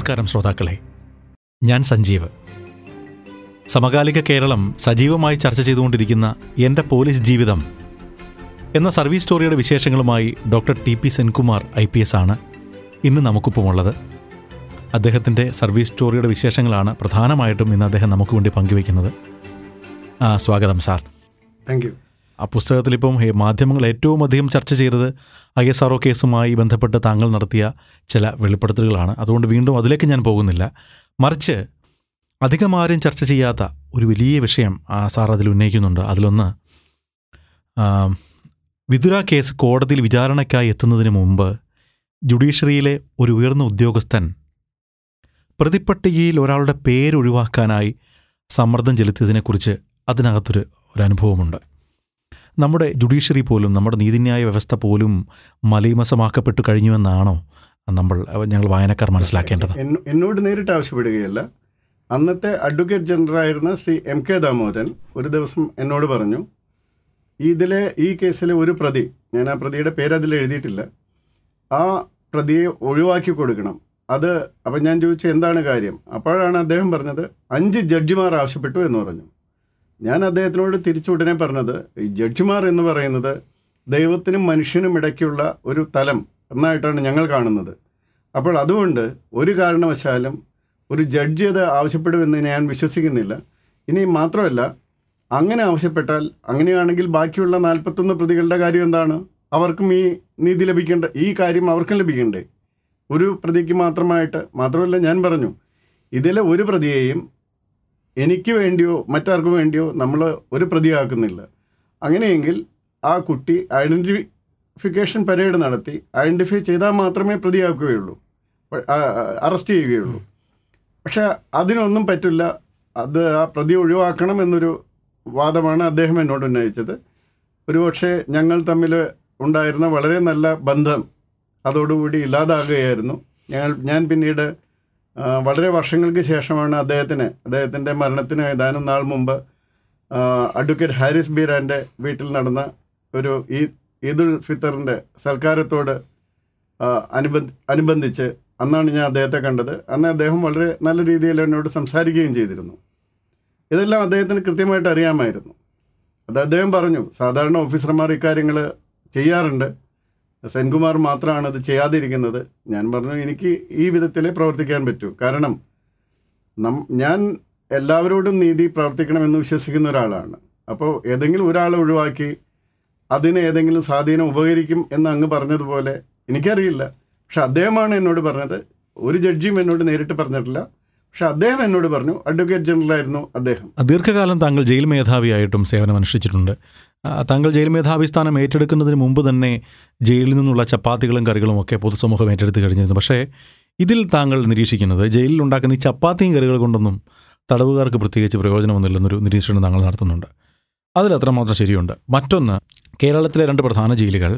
നമസ്കാരം ശ്രോതാക്കളെ ഞാൻ സഞ്ജീവ് സമകാലിക കേരളം സജീവമായി ചർച്ച ചെയ്തുകൊണ്ടിരിക്കുന്ന എൻ്റെ പോലീസ് ജീവിതം എന്ന സർവീസ് സ്റ്റോറിയുടെ വിശേഷങ്ങളുമായി doctor T P Senkumar I P S ആണ് ഇന്ന് നമുക്കൊപ്പമുള്ളത് അദ്ദേഹത്തിൻ്റെ സർവീസ് സ്റ്റോറിയുടെ വിശേഷങ്ങളാണ് പ്രധാനമായിട്ടും ഇന്ന് അദ്ദേഹം നമുക്ക് വേണ്ടി പങ്കുവയ്ക്കുന്നത് ആ, സ്വാഗതം സാർ താങ്ക് യു ആ പുസ്തകത്തിൽ ഇപ്പം ഹേ, മാധ്യമങ്ങൾ ഏറ്റവും അധികം ചർച്ച ചെയ്തത് ഐ എസ് ആർ ഒ കേസുമായി ബന്ധപ്പെട്ട് താങ്കൾ നടത്തിയ ചില വെളിപ്പെടുത്തലുകളാണ് അതുകൊണ്ട് വീണ്ടും അതിലേക്ക് ഞാൻ പോകുന്നില്ല മറിച്ച് അധികം ആരും ചർച്ച ചെയ്യാത്ത ഒരു വലിയ വിഷയം ആ, സാർ അതിൽ ഉന്നയിക്കുന്നുണ്ട് അതിലൊന്ന് ആ, വിതുര കേസ് കോടതിയിൽ വിചാരണയ്ക്കായി എത്തുന്നതിന് മുമ്പ് ജുഡീഷ്യറിയിലെ ഒരു ഉയർന്ന ഉദ്യോഗസ്ഥൻ പ്രതിപ്പട്ടികയിൽ ഒരാളുടെ പേര് ഒഴിവാക്കാനായി സമ്മർദ്ദം ചെലുത്തിയതിനെക്കുറിച്ച് അതിനകത്തൊരു ഒരു അനുഭവമുണ്ട് നമ്മുടെ ജുഡീഷ്യറി പോലും നമ്മുടെ നീതിന്യായ വ്യവസ്ഥ പോലും മലീമസമാക്കപ്പെട്ടു കഴിഞ്ഞുവെന്നാണോ നമ്മൾ ഞങ്ങൾ വായനക്കാർ മനസ്സിലാക്കേണ്ടത് എന്ന- എന്നോട് നേരിട്ട് ആവശ്യപ്പെടുകയല്ല അന്നത്തെ അഡ്വക്കേറ്റ് ജനറൽ ആയിരുന്ന ശ്രീ എം കെ ദാമോദരൻ ഒരു ദിവസം എന്നോട് പറഞ്ഞു ഇതിലെ ഈ കേസിലെ ഒരു പ്രതി ഞാൻ ആ പ്രതിയുടെ പേര് അതിൽ എഴുതിയിട്ടില്ല ആ പ്രതിയെ ഒഴിവാക്കി കൊടുക്കണം അത് അപ്പം ഞാൻ ചോദിച്ചു എന്താണ് കാര്യം അപ്പോഴാണ് അദ്ദേഹം പറഞ്ഞത് അഞ്ച് ജഡ്ജിമാർ ആവശ്യപ്പെട്ടു എന്ന് പറഞ്ഞു ഞാൻ അദ്ദേഹത്തിനോട് തിരിച്ചു ഉടനെ പറഞ്ഞത് ഈ ജഡ്ജിമാർ എന്ന് പറയുന്നത് ദൈവത്തിനും മനുഷ്യനും ഇടയ്ക്കുള്ള ഒരു തലം എന്നായിട്ടാണ് ഞങ്ങൾ കാണുന്നത് അപ്പോൾ അതുകൊണ്ട് ഒരു കാരണവശാലും ഒരു ജഡ്ജി അത് ആവശ്യപ്പെടുമെന്ന് ഞാൻ വിശ്വസിക്കുന്നില്ല ഇനി മാത്രമല്ല അങ്ങനെ ആവശ്യപ്പെട്ടാൽ അങ്ങനെയാണെങ്കിൽ ബാക്കിയുള്ള നാൽപ്പത്തൊന്ന് പ്രതികളുടെ കാര്യം എന്താണ് അവർക്കും ഈ നീതി ലഭിക്കേണ്ട ഈ കാര്യം അവർക്കും ലഭിക്കണ്ടേ ഒരു പ്രതിക്ക് മാത്രമായിട്ട് മാത്രമല്ല ഞാൻ പറഞ്ഞു ഇതിലെ ഒരു പ്രതിയെയും എനിക്ക് വേണ്ടിയോ മറ്റാർക്കും വേണ്ടിയോ നമ്മൾ ഒരു പ്രതിയാക്കുന്നില്ല അങ്ങനെയെങ്കിൽ ആ കുട്ടി ഐഡൻറ്റിഫിക്കേഷൻ പരേഡ് നടത്തി ഐഡൻറ്റിഫൈ ചെയ്താൽ മാത്രമേ പ്രതിയാക്കുകയുള്ളൂ പ- ആ- ആ- അറസ്റ്റ് ചെയ്യുകയുള്ളൂ പക്ഷെ അതിനൊന്നും പറ്റില്ല അത് ആ പ്രതി ഒഴിവാക്കണം എന്നൊരു വാദമാണ് അദ്ദേഹം എന്നോട് ഉന്നയിച്ചത് ഒരുപക്ഷെ ഞങ്ങൾ തമ്മിൽ ഉണ്ടായിരുന്ന വളരെ നല്ല ബന്ധം അതോടുകൂടി ഇല്ലാതാകുകയായിരുന്നു ഞങ്ങൾ ഞാൻ പിന്നീട് ആ, വളരെ വർഷങ്ങൾക്ക് ശേഷമാണ് അദ്ദേഹത്തിന് അദ്ദേഹത്തിൻ്റെ മരണത്തിന് ഏതാനും നാൾ മുമ്പ് ആ, അഡ്വക്കേറ്റ് ഹാരിസ് ബീരാൻ്റെ വീട്ടിൽ നടന്ന ഒരു ഈ ഈദുൽ ഫിത്തറിൻ്റെ സൽക്കാരത്തോട് ആ, അനുബന്ധ അനുബന്ധിച്ച് അന്നാണ് ഞാൻ അദ്ദേഹത്തെ കണ്ടത് അന്ന് അദ്ദേഹം വളരെ നല്ല രീതിയിൽ എന്നോട് സംസാരിക്കുകയും ചെയ്തിരുന്നു ഇതെല്ലാം അദ്ദേഹത്തിന് കൃത്യമായിട്ട് അറിയാമായിരുന്നു അത് അദ്ദേഹം പറഞ്ഞു സാധാരണ ഓഫീസർമാർ ഇക്കാര്യങ്ങൾ ചെയ്യാറുണ്ട് സെൻകുമാർ മാത്രമാണ് ഇത് ചെയ്യാതിരിക്കുന്നത് ഞാൻ പറഞ്ഞു എനിക്ക് ഈ വിധത്തിലേ പ്രവർത്തിക്കാൻ പറ്റൂ കാരണം നം ഞാൻ എല്ലാവരോടും നീതി പ്രവർത്തിക്കണമെന്ന് വിശ്വസിക്കുന്ന ഒരാളാണ് അപ്പോൾ ഏതെങ്കിലും ഒരാളെ ഒഴിവാക്കി അതിന് ഏതെങ്കിലും സ്വാധീനം ഉപകരിക്കും എന്ന് അങ്ങ് പറഞ്ഞതുപോലെ എനിക്കറിയില്ല പക്ഷെ അദ്ദേഹമാണ് എന്നോട് പറഞ്ഞത് ഒരു ജഡ്ജിയും എന്നോട് നേരിട്ട് പറഞ്ഞിട്ടില്ല പക്ഷെ അദ്ദേഹം എന്നോട് പറഞ്ഞു അഡ്വക്കേറ്റ് ജനറൽ ആയിരുന്നു അദ്ദേഹം ദീർഘകാലം താങ്കൾ ജയിൽ മേധാവിയായിട്ടും സേവനമനുഷ്ഠിച്ചിട്ടുണ്ട് ആ, താങ്കൾ ജയിൽ മേധാവി സ്ഥാനം ഏറ്റെടുക്കുന്നതിന് മുമ്പ് തന്നെ ജയിലിൽ നിന്നുള്ള ചപ്പാത്തികളും കറികളും ഒക്കെ പൊതുസമൂഹം ഏറ്റെടുത്ത് കഴിഞ്ഞിരുന്നു പക്ഷേ ഇതിൽ താങ്കൾ നിരീക്ഷിക്കുന്നത് ജയിലിൽ ഉണ്ടാക്കുന്ന ഈ ചപ്പാത്തിയും കറികൾ കൊണ്ടൊന്നും തടവുകാർക്ക് പ്രത്യേകിച്ച് പ്രയോജനമൊന്നുമില്ലെന്നൊരു നിരീക്ഷണം താങ്കൾ നടത്തുന്നുണ്ട് അതിൽ അത്രമാത്രം ശരിയുണ്ട് മറ്റൊന്ന് കേരളത്തിലെ രണ്ട് പ്രധാന ജയിലുകൾ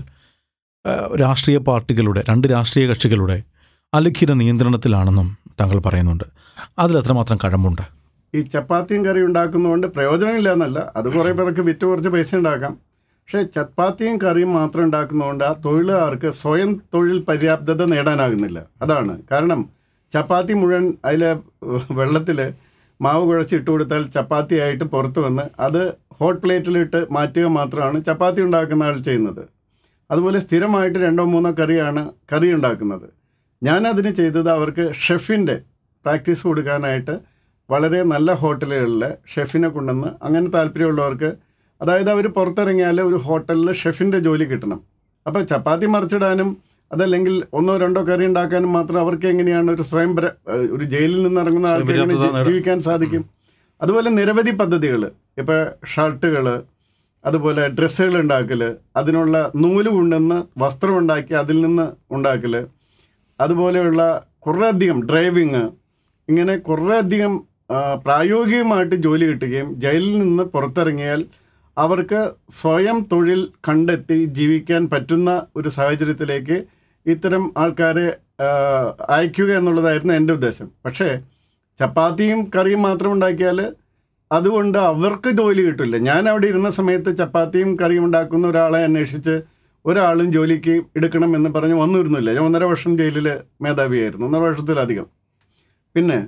ആ, രാഷ്ട്രീയ പാർട്ടികളുടെ രണ്ട് രാഷ്ട്രീയ കക്ഷികളുടെ അലിഖിത നിയന്ത്രണത്തിലാണെന്നും താങ്കൾ പറയുന്നുണ്ട് അതിൽ അത്രമാത്രം കഴമ്പുണ്ട് ഈ ചപ്പാത്തിയും കറി ഉണ്ടാക്കുന്നതുകൊണ്ട് പ്രയോജനമില്ല എന്നല്ല അത് കുറേ പേർക്ക് വിറ്റ് കുറച്ച് പൈസ ഉണ്ടാക്കാം പക്ഷേ ചപ്പാത്തിയും കറിയും മാത്രം ഉണ്ടാക്കുന്നതുകൊണ്ട് ആ തൊഴിലുകാർക്ക് സ്വയം തൊഴിൽ പര്യാപ്തത നേടാനാകുന്നില്ല അതാണ് കാരണം ചപ്പാത്തി മുഴുവൻ അതിലെ വെള്ളത്തിൽ മാവ് കുഴച്ച് ഇട്ട് കൊടുത്താൽ ചപ്പാത്തിയായിട്ട് പുറത്ത് വന്ന് അത് ഹോട്ട് പ്ലേറ്റിലിട്ട് മാറ്റുക മാത്രമാണ് ചപ്പാത്തി ഉണ്ടാക്കുന്ന ആൾ ചെയ്യുന്നത് അതുപോലെ സ്ഥിരമായിട്ട് രണ്ടോ മൂന്നോ കറിയാണ് കറി ഉണ്ടാക്കുന്നത് ഞാനതിന് ചെയ്തത് അവർക്ക് ഷെഫിൻ്റെ പ്രാക്ടീസ് കൊടുക്കാനായിട്ട് വളരെ നല്ല ഹോട്ടലുകളിൽ ഷെഫിനെ കൊണ്ടുവന്ന് അങ്ങനെ താല്പര്യമുള്ളവർക്ക് അതായത് അവർ പുറത്തിറങ്ങിയാൽ ഒരു ഹോട്ടലിൽ ഷെഫിൻ്റെ ജോലി കിട്ടണം അപ്പോൾ ചപ്പാത്തി മറിച്ചിടാനും അതല്ലെങ്കിൽ ഒന്നോ രണ്ടോ കറി ഉണ്ടാക്കാനും മാത്രം അവർക്ക് എങ്ങനെയാണ് ഒരു സ്വയം പര- ഏഹ് ഒരു ജയിലിൽ നിന്ന് ഇറങ്ങുന്ന ആൾക്ക് എങ്ങനെ സ്വയം ജി- പര്യാപ്തത ജീവിക്കാൻ സാധിക്കും അതുപോലെ നിരവധി പദ്ധതികൾ ഇപ്പോൾ ഷർട്ടുകൾ അതുപോലെ ഡ്രസ്സുകൾ ഉണ്ടാക്കൽ അതിനുള്ള നൂല് കൊണ്ടുവന്ന് വസ്ത്രം ഉണ്ടാക്കി അതിൽ നിന്ന് ഉണ്ടാക്കൽ അതുപോലെയുള്ള കുറേയധികം ഡ്രൈവിങ് ഇങ്ങനെ കുറേയധികം ആ, പ്രായോഗികമായിട്ട് ജോലി കിട്ടുകയും ജയിലിൽ നിന്ന് പുറത്തിറങ്ങിയാൽ അവർക്ക് സ്വയം തൊഴിൽ കണ്ടെത്തി ജീവിക്കാൻ പറ്റുന്ന ഒരു സാഹചര്യത്തിലേക്ക് ഇത്തരം ആൾക്കാരെ ആ, അയക്കുക എന്നുള്ളതായിരുന്നു എൻ്റെ ഉദ്ദേശം പക്ഷേ ചപ്പാത്തിയും കറിയും മാത്രം ഉണ്ടാക്കിയാൽ അതുകൊണ്ട് അവർക്ക് ജോലി കിട്ടില്ല ഞാൻ അവിടെ ഇരുന്ന സമയത്ത് ചപ്പാത്തിയും കറിയും ഉണ്ടാക്കുന്ന ഒരാളെ അന്വേഷിച്ച് ഒരാളും ജോലിക്ക് എടുക്കണം എന്ന് പറഞ്ഞ് വന്നിരുന്നില്ല ഞാൻ ഒന്നര വർഷം ജയിലിൽ മേധാവിയായിരുന്നു ഒന്നര വർഷത്തിലധികം പിന്നെ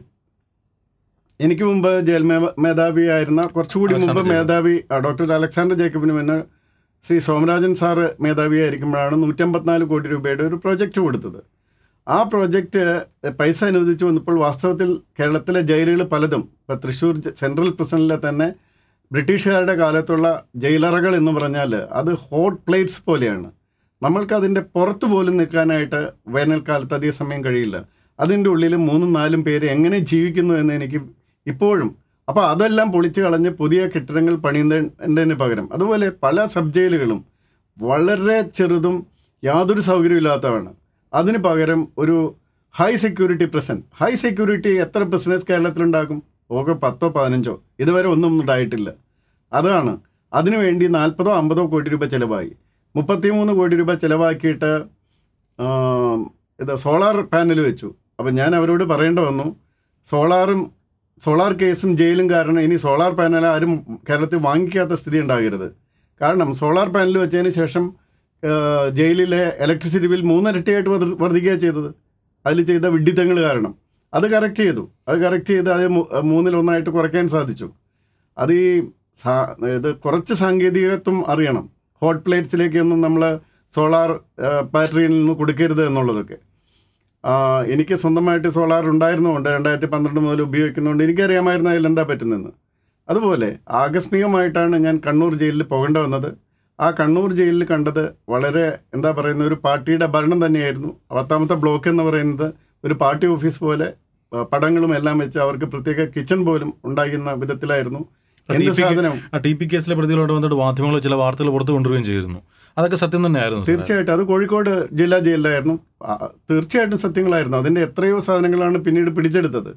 എനിക്ക് മുമ്പ് ജയിൽ മേ- മേധാവിയായിരുന്ന കുറച്ചുകൂടി മുമ്പ് അലക്സാണ്ടർ ജേക്കബ്. മേധാവി ആ, ഡോക്ടർ അലക്സാണ്ടർ ജേക്കബിന് പിന്നെ ശ്രീ സോമരാജൻ സാറ് മേധാവിയായിരിക്കുമ്പോഴാണ് നൂറ്റമ്പത്തിനാല് കോടി രൂപയുടെ ഒരു പ്രോജക്റ്റ് കൊടുത്തത് ആ പ്രോജക്റ്റ് പൈസ അനുവദിച്ചു വന്നപ്പോൾ വാസ്തവത്തിൽ കേരളത്തിലെ ജയിലുകൾ പലതും ഇപ്പോൾ തൃശ്ശൂർ ജ- സെൻട്രൽ പ്രിസണിലെ തന്നെ ബ്രിട്ടീഷുകാരുടെ കാലത്തുള്ള ജയിലറകൾ എന്ന് പറഞ്ഞാൽ അത് ഹോട്ട് പ്ലേറ്റ്സ് പോലെയാണ് നമ്മൾക്ക് അതിൻ്റെ പുറത്ത് പോലും നിൽക്കാനായിട്ട് വേനൽക്കാലത്ത് അധിക സമയം കഴിയില്ല അതിൻ്റെ ഉള്ളിൽ മൂന്നും നാലും പേര് എങ്ങനെ ജീവിക്കുന്നു എന്ന് എനിക്ക് ഇപ്പോഴും അപ്പോൾ അതെല്ലാം പൊളിച്ചു കളഞ്ഞ് പുതിയ കെട്ടിടങ്ങൾ പണിയുന്നതിന് പകരം അതുപോലെ പല സബ് ജയിലുകളും വളരെ ചെറുതും യാതൊരു സൗകര്യമില്ലാത്തതാണ് അതിന് പകരം ഒരു high security prison high security എത്ര ബിസിനസ് കേരളത്തിലുണ്ടാക്കും ഓക്കെ പത്തോ പതിനഞ്ചോ ഇതുവരെ ഒന്നും ഉണ്ടായിട്ടില്ല അതാണ് അതിനുവേണ്ടി നാൽപ്പതോ അമ്പതോ കോടി രൂപ ചിലവായി മുപ്പത്തിമൂന്ന് കോടി രൂപ ചിലവാക്കിയിട്ട് ആം, ഇത് സോളാർ പാനൽ വെച്ചു അപ്പം ഞാൻ അവരോട് പറയേണ്ട വന്നു സോളാറും സോളാർ കേസും ജയിലും കാരണം ഇനി സോളാർ പാനൽ ആരും കേരളത്തിൽ വാങ്ങിക്കാത്ത സ്ഥിതി ഉണ്ടാകരുത് കാരണം സോളാർ പാനൽ വെച്ചതിന് ശേഷം ആ, ജയിലിലെ ഇലക്ട്രിസിറ്റി ബിൽ മൂന്നിരട്ടിയായിട്ട് വർദ്ധ- വർദ്ധിക്കുകയാണ് ചെയ്തത് അതിൽ ചെയ്ത വിഡ്ഢിത്തങ്ങൾ കാരണം അത് കറക്റ്റ് ചെയ്തു അത് കറക്റ്റ് ചെയ്ത് അത് മൂ- മൂന്നിലൊന്നായിട്ട് കുറയ്ക്കാൻ സാധിച്ചു അത് ഈ സാ- ഇത് കുറച്ച് സാങ്കേതികത്വം അറിയണം ഹോട്ട് പ്ലേറ്റ്സിലേക്കൊന്നും നമ്മൾ സോളാർ ബാറ്ററിയിൽ നിന്ന് കൊടുക്കരുത് എന്നുള്ളതൊക്കെ ആ, എനിക്ക് സ്വന്തമായിട്ട് സോളാർ ഉണ്ടായിരുന്നുകൊണ്ട് രണ്ടായിരത്തി പന്ത്രണ്ട് മുതൽ ഉപയോഗിക്കുന്നതുകൊണ്ട് എനിക്കറിയാമായിരുന്നു അതിൽ എന്താ പറ്റുന്നതെന്ന് അതുപോലെ ആകസ്മികമായിട്ടാണ് ഞാൻ കണ്ണൂർ ജയിലിൽ പോകേണ്ട വന്നത് ആ കണ്ണൂർ ജയിലിൽ കണ്ടത് വളരെ എന്താ പറയുന്ന ഒരു പാർട്ടിയുടെ ഭരണം തന്നെയായിരുന്നു പത്താമത്തെ ബ്ലോക്ക് എന്ന് പറയുന്നത് ഒരു പാർട്ടി ഓഫീസ് പോലെ ആ, പടങ്ങളും എല്ലാം വെച്ച് അവർക്ക് പ്രത്യേക കിച്ചൺ പോലും ഉണ്ടാകുന്ന വിധത്തിലായിരുന്നു എന്ത് TPK സാധനം ആ ടി പി കേസിലെ പ്രതികളോട് വന്നിട്ട് മാധ്യമങ്ങൾ ചില വാർത്തകൾ പുറത്തു കൊണ്ടുവരികയും ചെയ്തിരുന്നു അതൊക്കെ സത്യം തന്നെയായിരുന്നു സാറേ. തീർച്ചയായിട്ടും അത് കോഴിക്കോട് ജില്ലാ ജയിലിലായിരുന്നു ആ, തീർച്ചയായിട്ടും സത്യങ്ങളായിരുന്നു അതിൻ്റെ എത്രയോ സാധനങ്ങളാണ് പിന്നീട് പിടിച്ചെടുത്തത്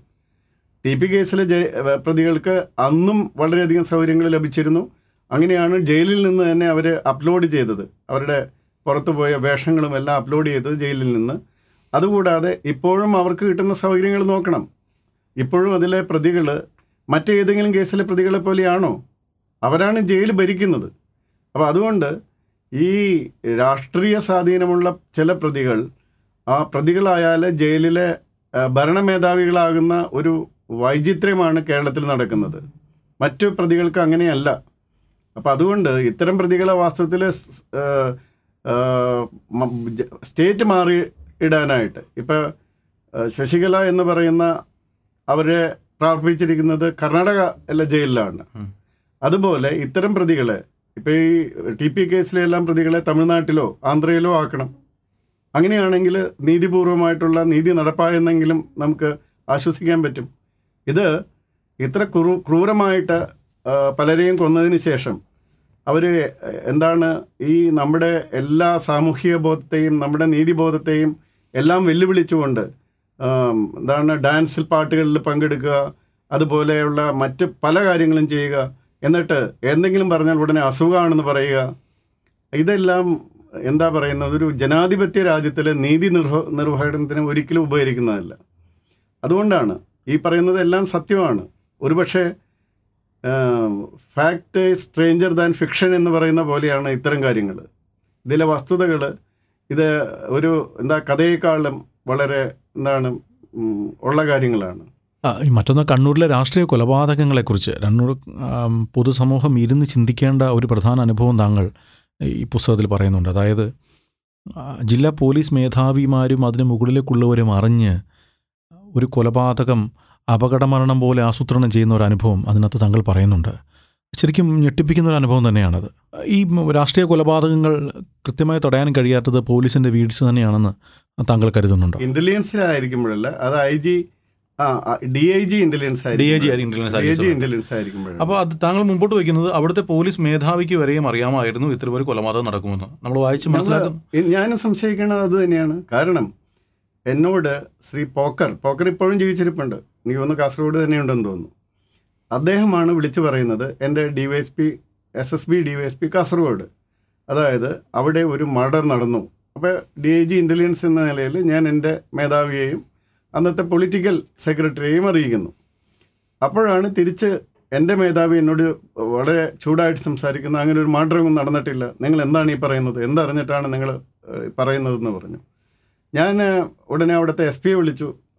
ടി പി കേസിലെ ജയ ഏ, പ്രതികൾക്ക് അന്നും വളരെയധികം സൗകര്യങ്ങൾ ലഭിച്ചിരുന്നു അങ്ങനെയാണ് ജയിലിൽ നിന്ന് തന്നെ അവർ അപ്ലോഡ് ചെയ്തത് അവരുടെ പുറത്തു പോയ വേഷങ്ങളും എല്ലാം അപ്ലോഡ് ചെയ്തത് ജയിലിൽ നിന്ന് അതുകൂടാതെ ഇപ്പോഴും അവർക്ക് കിട്ടുന്ന സൗകര്യങ്ങൾ നോക്കണം ഇപ്പോഴും അതിലെ പ്രതികൾ മറ്റേതെങ്കിലും കേസിലെ പ്രതികളെ പോലെയാണോ അവരാണ് ജയിൽ ഭരിക്കുന്നത് അപ്പോൾ അതുകൊണ്ട് ഈ രാഷ്ട്രീയ സ്വാധീനമുള്ള ചില പ്രതികൾ ആ പ്രതികളായാൽ ജയിലിലെ ആ, ഭരണമേധാവികളാകുന്ന ഒരു വൈചിത്ര്യമാണ് കേരളത്തിൽ നടക്കുന്നത് മറ്റു പ്രതികൾക്ക് അങ്ങനെയല്ല അപ്പം അതുകൊണ്ട് ഇത്തരം പ്രതികളെ വാസ്തവത്തിൽ സ്- ആ, ആ, മ- ജ- സ്റ്റേറ്റ് മാറി ഇടാനായിട്ട് ഇപ്പം ശശികല എന്ന് പറയുന്ന അവരെ പ്രാർത്ഥിച്ചിരിക്കുന്നത് കർണാടക അല്ല ജയിലിലാണ് ഉം. അതുപോലെ ഇത്തരം പ്രതികളെ ഇപ്പോൾ ഈ ടി പി കേസിലെല്ലാം പ്രതികളെ തമിഴ്നാട്ടിലോ ആന്ധ്രയിലോ ആക്കണം അങ്ങനെയാണെങ്കിൽ നീതിപൂർവമായിട്ടുള്ള നീതി നടപ്പായെന്നെങ്കിലും നമുക്ക് ആശ്വസിക്കാൻ പറ്റും ഇത് ഇത്ര ക്രൂ ക്രൂരമായിട്ട് ആ, പലരെയും കൊന്നതിന് ശേഷം അവർ എന്താണ് ഈ നമ്മുടെ എല്ലാ സാമൂഹിക ബോധത്തെയും നമ്മുടെ നീതിബോധത്തെയും എല്ലാം വെല്ലുവിളിച്ചുകൊണ്ട് ആം, എന്താണ് ഡാൻസിൽ പാട്ടുകളിൽ പങ്കെടുക്കുക അതുപോലെയുള്ള മറ്റ് പല കാര്യങ്ങളും ചെയ്യുക എന്നിട്ട് എന്തെങ്കിലും പറഞ്ഞാൽ ഉടനെ അസുഖമാണെന്ന് പറയുക ഇതെല്ലാം എന്താ പറയുന്നത് ഒരു ജനാധിപത്യ രാജ്യത്തിലെ നീതി നിർവ നിർവഹണത്തിന് ഒരിക്കലും ഉപകരിക്കുന്നതല്ല അതുകൊണ്ടാണ് ഈ പറയുന്നത് എല്ലാം സത്യമാണ് ഒരുപക്ഷെ ഫാക്ട് സ്ട്രേഞ്ചർ ദാൻ ഫിക്ഷൻ എന്ന് പറയുന്ന പോലെയാണ് ഇത്തരം കാര്യങ്ങൾ ഇതിലെ വസ്തുതകൾ ഇത് ഒരു എന്താ കഥയേക്കാളും വളരെ എന്താണ് ഉം, ഉള്ള കാര്യങ്ങളാണ് ആ, ഈ മറ്റൊന്ന് കണ്ണൂരിലെ രാഷ്ട്രീയ കൊലപാതകങ്ങളെക്കുറിച്ച് കണ്ണൂർ ആം, പൊതുസമൂഹം ഇരുന്ന് ചിന്തിക്കേണ്ട ഒരു പ്രധാന അനുഭവം താങ്കൾ ഈ പുസ്തകത്തിൽ പറയുന്നുണ്ട് അതായത് ആ, ജില്ലാ പോലീസ് മേധാവിമാരും അതിന് മുകളിലേക്കുള്ളവരും അറിഞ്ഞ് ഒരു കൊലപാതകം അപകടമരണം പോലെ ആസൂത്രണം ചെയ്യുന്ന ഒരു അനുഭവം അതിനകത്ത് താങ്കൾ പറയുന്നുണ്ട് ശരിക്കും ഞെട്ടിപ്പിക്കുന്ന ഒരു അനുഭവം തന്നെയാണത് ഈ രാഷ്ട്രീയ കൊലപാതകങ്ങൾ കൃത്യമായി തടയാൻ കഴിയാത്തത് പോലീസിൻ്റെ വീഴ്ച തന്നെയാണെന്ന് താങ്കൾ കരുതുന്നുണ്ടോ ഇന്റലിജൻസിലായിരിക്കുമ്പോഴല്ല അത് ഐ ജി ആ D I G intelligence D I G intelligence D I G ആയിരിക്കും ഇന്റലിജൻസ് ആയിരിക്കുമ്പോഴാണ് അപ്പോൾ അത് താങ്കൾ മുമ്പോട്ട് വയ്ക്കുന്നത് അവിടുത്തെ പോലീസ് മേധാവിക്ക് വരെയും അറിയാമായിരുന്നു ഇത്തരം ഒരു കൊലപാതകം നടക്കുമെന്ന് നമ്മൾ വായിച്ച് മനസ്സിലാക്കും ഞങ്ങള് ഞാനും സംശയിക്കുന്നത് അത് തന്നെയാണ് കാരണം എന്നോട് ശ്രീ പോക്കർ പോക്കർ ഇപ്പോഴും ജീവിച്ചിരിപ്പുണ്ട് എനിക്ക് തോന്നുന്നു കാസർഗോഡ് തന്നെയുണ്ടെന്ന് തോന്നുന്നു അദ്ദേഹമാണ് വിളിച്ചു പറയുന്നത് എൻ്റെ D Y S P S S B D Y S P Kasaragod അതായത് അവിടെ ഒരു മർഡർ നടന്നു അപ്പോൾ ഡി ഐ ജി ഇൻ്റലിജൻസ് എന്ന നിലയിൽ ഞാൻ എൻ്റെ മേധാവിയെയും അന്നത്തെ പൊളിറ്റിക്കൽ സെക്രട്ടറിയെയും അറിയിക്കുന്നു അപ്പോഴാണ് തിരിച്ച് എൻ്റെ മേധാവി എന്നോട് വളരെ ചൂടായിട്ട് സംസാരിക്കുന്ന അങ്ങനെ ഒരു മർഡറൊന്നും നടന്നിട്ടില്ല നിങ്ങൾ എന്താണ് ഈ പറയുന്നത് എന്തറിഞ്ഞിട്ടാണ് നിങ്ങൾ ഏഹ്, പറയുന്നതെന്ന് പറഞ്ഞു ഞാൻ ഏഹ്, ഉടനെ അവിടുത്തെ എസ് പിയെ വിളിച്ചു